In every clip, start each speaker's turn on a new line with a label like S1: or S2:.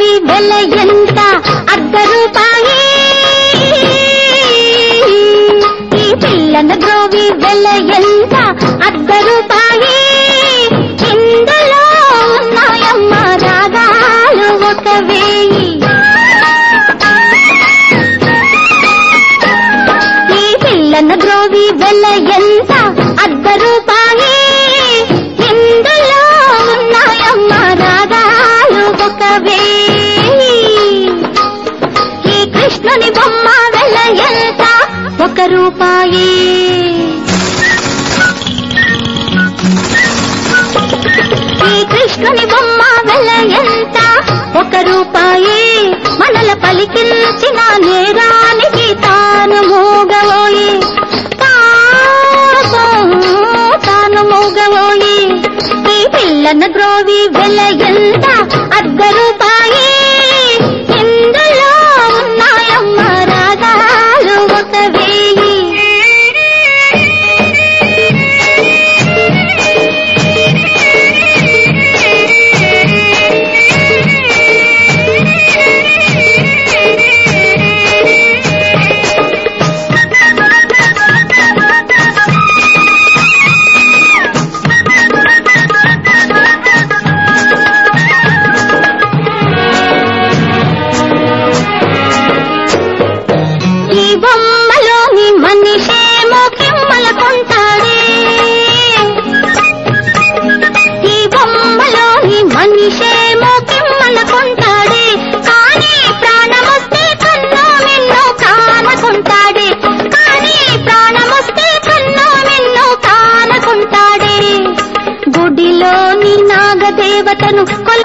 S1: వెల ఎంత అర్ధ రూపాయి ఈ పిల్లన గ్రోవి వెల ఎంత అర్ధ రూపాయి ఇందులో ఉన్నాయమ్మ రాగాలు ఒక వేయి ఈ పిల్లన గ్రోవి వెల ఎంత అర్ధ రూపాయి ఇందులో ఉన్నాయమ్మ రాగాలు ఒక వేయి ఈ కృష్ణుని బొమ్మ వెల ఎంత ఒక రూపాయి ఈ కృష్ణుని బొమ్మ వెల ఎంత ఒక రూపాయి మనల పలికించిన నేరానికి తాను మూగవోయి పాపం తాను మూగవోయి ఈ పిల్లన గ్రోవి వెల ఎంత అర్ధ రూపాయి ఇందులో ఉన్నాయమ్మ రాగాలు ఒక వేయి ఈ బొమ్మలోని మనిషేమో కిమ్మల కొంటాడే ఈ బొమ్మలోని మనిషేమో కిమ్మల కొంటాడే కానీ ప్రాణమొస్తే కన్నో నిన్ను కానకుంటాడే కానీ ప్రాణమొస్తే కన్నో నిన్ను కానకుంటాడే గుడిలోని నాగదేవతను కొల్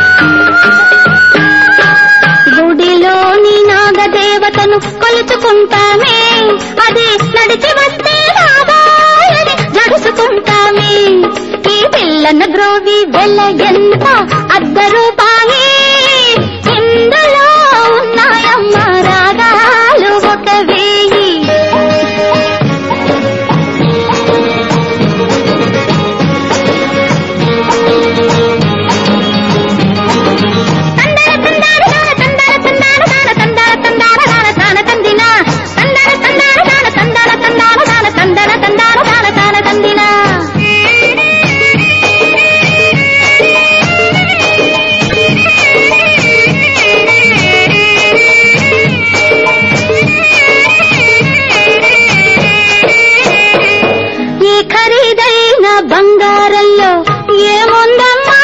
S1: గుడిలోని నాగదేవతను కొలుచుకుంటామే అది నడిచి వస్తే రాబోయని నడుచుకుంటామే ఈ పిల్లన గ్రోవి వెల ఎంత అర్ధ రూపాయి ఇందులో ఉన్నాయమ్మ రాగాలు ఒక వేయి ఈ ఖరీదైన బంగారంలో ఏముందమ్మా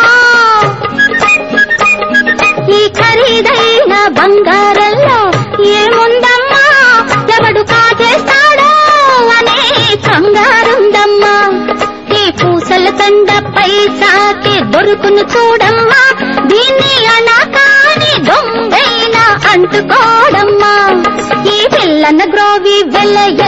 S1: ఈ ఖరీదైన బంగారంలో ఏముందమ్మా ఎవడు కాజేస్తాడో అనే కంగారుందమ్మా ఈ పూసల తండ పైసాకి దొరుకును చూడమ్మా దీన్ని అనకాని దొంగైన అంటుకోడమ్మా ఈ పిల్లన గ్రోవి వెల